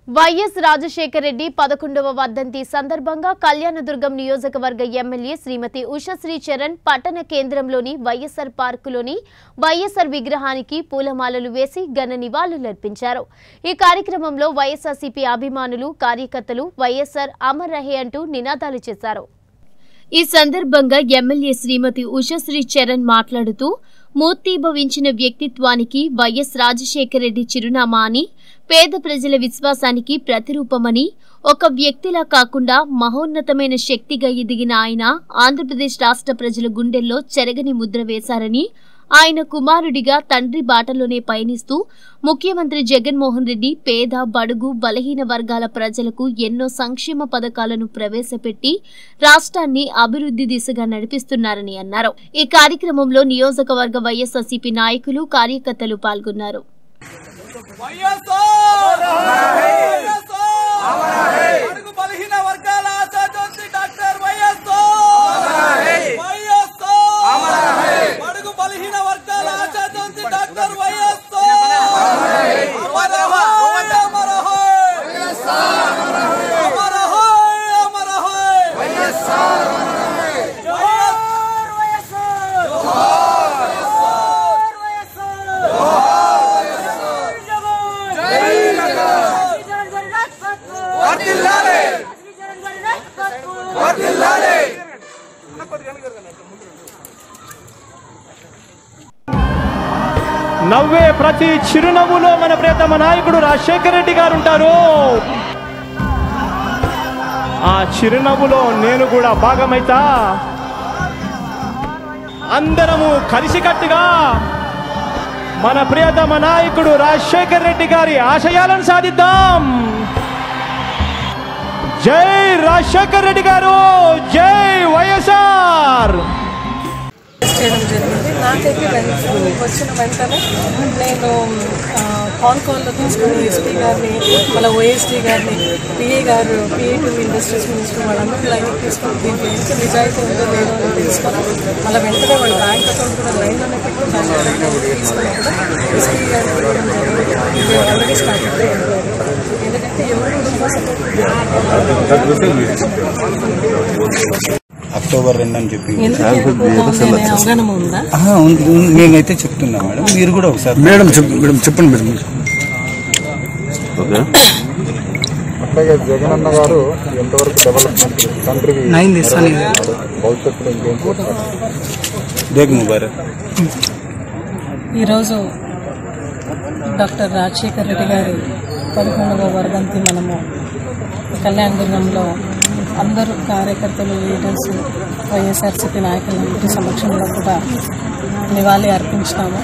YS Rajasekhara Reddy పదకొండవ వర్ధంతి సందర్భంగా కళ్యాణదుర్గం నియోజకవర్గ ఎమ్మెల్యే శ్రీమతి ఉషశ్రీ చరణ్ పట్టణ కేంద్రంలోని వైఎస్ఆర్ పార్కులోని వైఎస్ఆర్ విగ్రహానికి పూలమాలలు వేసి ఘన నివాళులర్పించారు ఈ కార్యక్రమంలో వైఎస్ఆర్సీపీ అభిమానులు కార్యకర్తలు వైఎస్ఆర్ అమర్ రహే అంటూ నినాదాలు చేశారు ఈ సందర్భంగా ఎమ్మెల్యే శ్రీమతి ఉషశ్రీ చరణ్ మాట్లాడుతూ మూర్తీభవించిన వ్యక్తిత్వానికి వైఎస్ రాజశేఖర రెడ్డి చిరునామా అని పేద ప్రజల విశ్వాసానికి ప్రతిరూపమని ఒక వ్యక్తిలా కాకుండా మహోన్నతమైన శక్తిగా ఎదిగిన ఆయన ఆంధ్రప్రదేశ్ రాష్ట్ర ప్రజల గుండెల్లో చెరగని ముద్ర వేశారని ఆయన కుమారుడిగా తండ్రి బాటలోనే పయనిస్తూ ముఖ్యమంత్రి జగన్మోహన్ రెడ్డి పేద బడుగు బలహీన వర్గాల ప్రజలకు ఎన్నో సంక్షేమ పథకాలను ప్రవేశపెట్టి రాష్ట్రాన్ని అభివృద్ధి దిశగా నడిపిస్తున్నారని అన్నారు ఈ కార్యక్రమంలో నియోజకవర్గ వైఎస్ఆర్సీపీ నాయకులు కార్యకర్తలు పాల్గొన్నారు వైఎస్ఆర్ వైఎస్ఆర్ అడుగు బలహీన వర్గాల ఆశాజ్యోతి డాక్టర్ వైఎస్ఆర్ వైఎస్ఆర్ అడుగు బలహీన వర్గాల ఆశాజ్యోతి డాక్టర్ వైఎస్ఆర్ అమర హోయ్ అమర హోయ్ అమర హోయ్ అమర హోయ్ వైఎస్ఆర్ వైఎస్ఆర్ వర్ధిల్లాలి వర్ధిల్లాలి నవ్వే ప్రతి చిరునవ్వులో మన ప్రియతమ నాయకుడు రాజశేఖర రెడ్డి గారు ఉంటారు ఆ చిరునవ్వులో నేను కూడా భాగమైతా అందరము కలిసికట్టుగా మన ప్రియతమ నాయకుడు రాజశేఖర రెడ్డి గారి ఆశయాలను సాధిద్దాం జై రాజశేఖర రెడ్డి గారు జై వైఎస్ఆర్ చేయడం జరిగింది నాకైతే వెంటనే వచ్చిన వెంటనే నేను కాన్ కాల్లో తీసుకుని ఎస్పీ గారిని మళ్ళీ ఓఎస్డీ గారిని పిఏ గారు పిఏ టూ ఇండస్ట్రీస్ మినిస్టర్ వాళ్ళందరూ లైన్ తీసుకొని దీంట్లో ఎంత నిజాయితీ ఉందో లేదో అని తెలుసుకొని మళ్ళీ వెంటనే వాళ్ళ బ్యాంక్ అకౌంట్ కూడా లైన్లోనే పెట్టి దాన్ని తీసుకుని కూడా ఎస్పీ గారికి ఇవ్వడం జరిగింది ఇది ఆల్రెడీ స్టార్ట్ అయిపోయింది ఎందుకంటే ఎవరు అక్టోబర్ రెండు అని చెప్పి ఎందుకు వెళ్ళిపోతాం అనే అవగాహన ఉందా ఆహా, ఉంది ఉంది. మేమైతే చెప్తున్నాం మేడం మీరు కూడా ఒకసారి మేడం చెప్ మేడం చెప్పండి మేడం అట్లాగే జగనన్న గారు ఎంతవరకు డెవలప్మెంట్ కంట్రీకి భవిష్యత్తులో ఇంకేం చేస్తారు దేగ్ ముబారక్ ఈరోజు డాక్టర్ రాజశేఖర్ రెడ్డి గారి పదకొండవ వర్ధంతి మనము కళ్యాణదుర్గంలో అందరూ కార్యకర్తలు లీడర్స్ వైఎస్ఆర్సీపీ నాయకులందరి సమక్షంలో కూడా నివాళి అర్పించినాము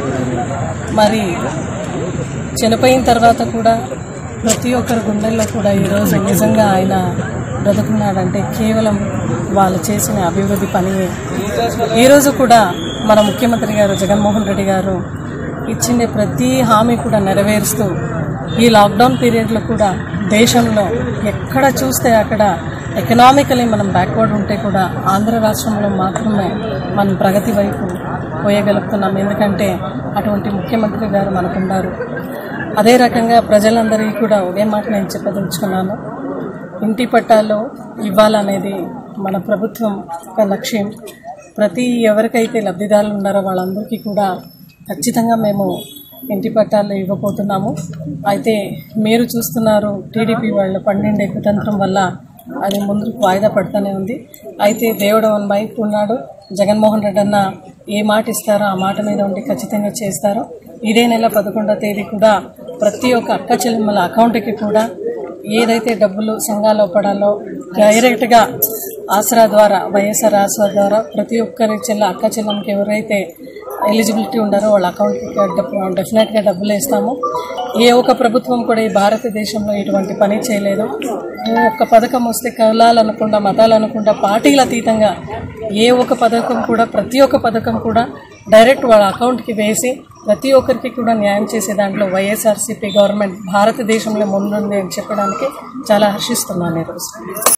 మరి చనిపోయిన తర్వాత కూడా ప్రతి ఒక్కరి గుండెల్లో కూడా ఈరోజు నిజంగా ఆయన బ్రతుకున్నాడంటే కేవలం వాళ్ళు చేసిన అభివృద్ధి పని ఈరోజు కూడా మన ముఖ్యమంత్రి గారు జగన్మోహన్ రెడ్డి గారు ఇచ్చిన ప్రతి హామీ కూడా నెరవేరుస్తూ ఈ లాక్డౌన్ పీరియడ్లో కూడా దేశంలో ఎక్కడ చూస్తే అక్కడ ఎకనామికలీ మనం బ్యాక్వర్డ్ ఉంటే కూడా ఆంధ్ర రాష్ట్రంలో మాత్రమే మనం ప్రగతి వైపు పోయగలుగుతున్నాం ఎందుకంటే అటువంటి ముఖ్యమంత్రి గారు మనకున్నారు అదే రకంగా ప్రజలందరికీ కూడా ఒకే మాట నేను చెప్పదలుచుకున్నాను ఇంటి పట్టాలు ఇవ్వాలనేది మన ప్రభుత్వం ఒక లక్ష్యం ప్రతి ఎవరికైతే లబ్ధిదారులు ఉన్నారో వాళ్ళందరికీ కూడా ఖచ్చితంగా మేము ఇంటి పట్టాలు ఇవ్వబోతున్నాము అయితే మీరు చూస్తున్నారు టీడీపీ వాళ్ళు పన్నెండే కుతంత్రం వల్ల అది ముందుకు వాయిదా పడుతూనే ఉంది అయితే దేవుడు వన్ వైపు ఉన్నాడు జగన్మోహన్ రెడ్డి అన్న ఏ మాట ఇస్తారో ఆ మాట మీద ఉండి ఖచ్చితంగా చేస్తారు ఇదే నెల పదకొండవ తేదీ కూడా ప్రతి ఒక్క అక్క చెల్లెమ్మల అకౌంట్కి కూడా ఏదైతే డబ్బులు సంఘాల్లో పడాలో డైరెక్ట్గా ఆసరా ద్వారా వైఎస్ఆర్ ఆసరా ద్వారా ప్రతి ఒక్కరి చెల్ల అక్క చెల్లెమ్మకి ఎవరైతే ఎలిజిబిలిటీ ఉన్నారో వాళ్ళ అకౌంట్కి డెఫినెట్గా డబ్బులు వేస్తాము ఏ ఒక్క ప్రభుత్వం కూడా ఈ భారతదేశంలో ఇటువంటి పని చేయలేదు ఒక్క పథకం వస్తే కులాలనుకుండా మతాలనుకుండా పార్టీల అతీతంగా ఏ ఒక్క పథకం కూడా ప్రతి ఒక్క పథకం కూడా డైరెక్ట్ వాళ్ళ అకౌంట్కి వేసి ప్రతి ఒక్కరికి కూడా న్యాయం చేసే దాంట్లో వైఎస్ఆర్సీపీ గవర్నమెంట్ భారతదేశంలో ముందుంది అని చెప్పడానికి చాలా హర్షిస్తున్నాను ఈరోజు